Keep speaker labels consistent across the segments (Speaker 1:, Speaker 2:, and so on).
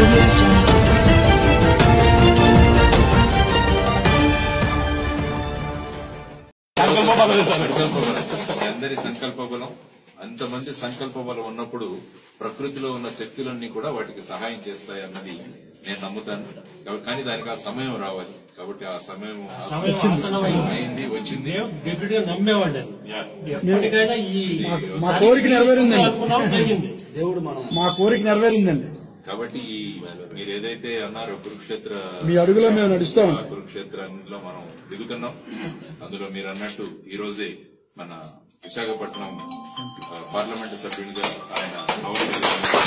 Speaker 1: audio jungle.
Speaker 2: సంకల్ప బలం సంకల్ప బలం మీ అందరి సంకల్ప బలం అంతమంది సంకల్ప బలం ఉన్నప్పుడు ప్రకృతిలో ఉన్న శక్తులన్నీ కూడా వాటికి సహాయం చేస్తాయి అన్నది నేను నమ్ముతాను కాబట్టి- కానీ దానికి ఆ సమయం రావాలి కాబట్టి ఆ సమయం
Speaker 3: సమయం ఆసన్నమైంది.
Speaker 2: అయింది వచ్చింది
Speaker 3: మేము డెఫినెట్ గా నమ్మేవాడిని
Speaker 2: యా.
Speaker 3: ఎప్పటికైనా ఈ
Speaker 4: మా కోరిక నెరవేరిందండి
Speaker 3: అనుకున్నాం జరిగింది
Speaker 4: మా కోరిక నెరవేరిందండి
Speaker 2: కాబట్టి ఈ మీరు ఏదైతే అన్నారో కురుక్షేత్ర
Speaker 4: మీ అడుగులో మేము నడుస్తాం.
Speaker 2: ఆ కురుక్షేత్రంలో మనం దిగుతున్నాం అందులో మీరు అన్నట్టు ఈ రోజే మన విశాఖపట్నం ఆ, పార్లమెంటు సభ్యునిగా ఆయన అవసరం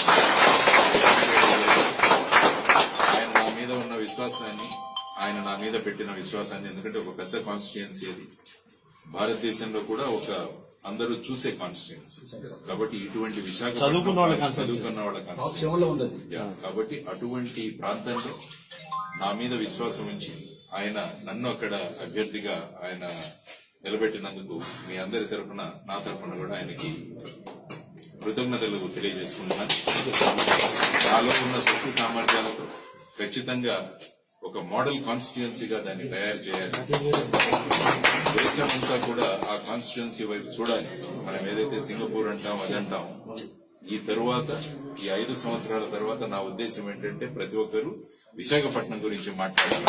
Speaker 2: ఆయన నా మీద ఉన్న విశ్వాసాన్ని ఆయన నా మీద పెట్టిన విశ్వాసాన్ని ఎందుకంటే ఒక పెద్ద కాన్స్టిట్యుయెన్సీ అది భారతదేశంలో కూడా ఒక అందరూ చూసే కాన్స్టిట్యుయెన్సీ కాబట్టి ఇటువంటి విశాఖ
Speaker 5: చదువుకున్న వాళ్ళ constituency.
Speaker 2: చదువుకున్న వాళ్ళ constituency. యా, కాబట్టి అటువంటి ప్రాంతంలో నా మీద విశ్వాసం ఉంచి ఆయన నన్ను అక్కడ అభ్యర్థిగా ఆయన నిలబెట్టినందుకు మీ అందరి తరఫున నా తరఫున కూడా ఆయనకి కృతజ్ఞతలు తెలియజేసుకుంటున్నాను నాలో ఉన్న శక్తి సామర్థ్యాలతో ఖచ్చితంగా ఒక మోడల్ కాన్స్టిట్యుయెన్సీగా దాన్ని తయారు చేయాలి దేశమంతా కూడా ఆ కాన్స్టిట్యుయెన్సీ వైపు చూడాలి మనం ఏదైతే సింగపూర్ అంటాం అది అంటాం ఈ తరువాత ఈ ఐదు సంవత్సరాల తర్వాత నా ఉద్దేశం ఏంటంటే ప్రతి ఒక్కరూ విశాఖపట్నం గురించి మాట్లాడాలి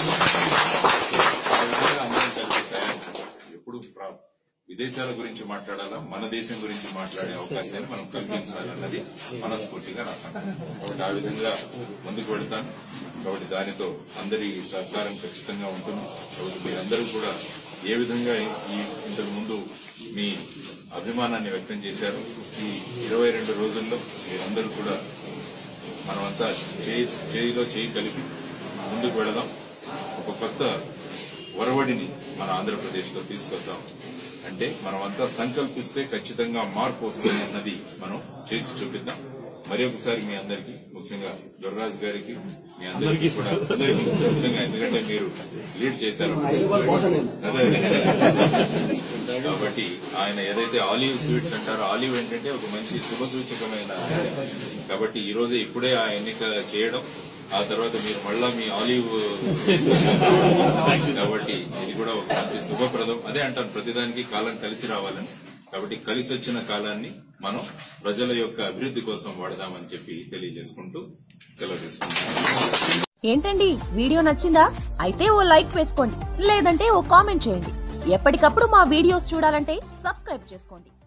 Speaker 2: ఆ విధంగా అందరం కలిసి తయారు ఎప్పుడు ప్ర- విదేశాల గురించి మాట్లాడాలా మన దేశం గురించి మాట్లాడే అవకాశాన్ని మనం కల్పించాలన్నది మనస్ఫూర్తిగా నా సంకల్పం కాబట్టి ఆ విధంగా ముందుకు వెళ్తాను కాబట్టి దానితో అందరి సహకారం ఖచ్చితంగా ఉంటుంది కాబట్టి మీరందరూ కూడా ఏ విధంగా ఈ ఇంతకు ముందు మీ అభిమానాన్ని వ్యక్తం చేశారు ఈ ఇరవై రెండు రోజుల్లో మీరందరూ కూడా మనమంతా చేయి చేయిలో చేయి కలిపి ముందుకు వెళదాం ఒక కొత్త ఒరవడిని మన ఆంధ్రప్రదేశ్ లో తీసుకొద్దాం అంటే మనమంతా సంకల్పిస్తే ఖచ్చితంగా మార్పు వస్తుంది అన్నది మనం చేసి చూపిద్దాం మరి ఒకసారి మీ అందరికి ముఖ్యంగా దొర్రాజు గారికి మీ అందరికీ కూడా అందరికీ ముఖ్యంగా ఎందుకంటే మీరు లీడ్ చేశారు అదే అదే. కాబట్టి ఆయన ఏదైతే ఆలివ్ స్వీట్స్ అంటారో ఆలివ్ ఏంటంటే ఒక మంచి శుభ సూచకమైన కాబట్టి ఈ రోజే ఇప్పుడే ఆ ఎన్నిక చేయడం ఆ తర్వాత మీరు మళ్ళా మీ ఆలివ్ కాబట్టి ఇది కూడా ఒక మంచి శుభప్రదం అదే అంటాను ప్రతిదానికి కాలం కలిసి రావాలని కాబట్టి కలిసి వచ్చిన కాలాన్ని మనం ప్రజల యొక్క అభివృద్ధి కోసం వాడదామని చెప్పి తెలియజేసుకుంటూ సెలవు తీసుకుంటాం
Speaker 6: ఏంటండి వీడియో నచ్చిందా అయితే ఓ లైక్ వేసుకోండి లేదంటే ఓ కామెంట్ చేయండి ఎప్పటికప్పుడు మా వీడియోస్ చూడాలంటే సబ్స్క్రైబ్ చేసుకోండి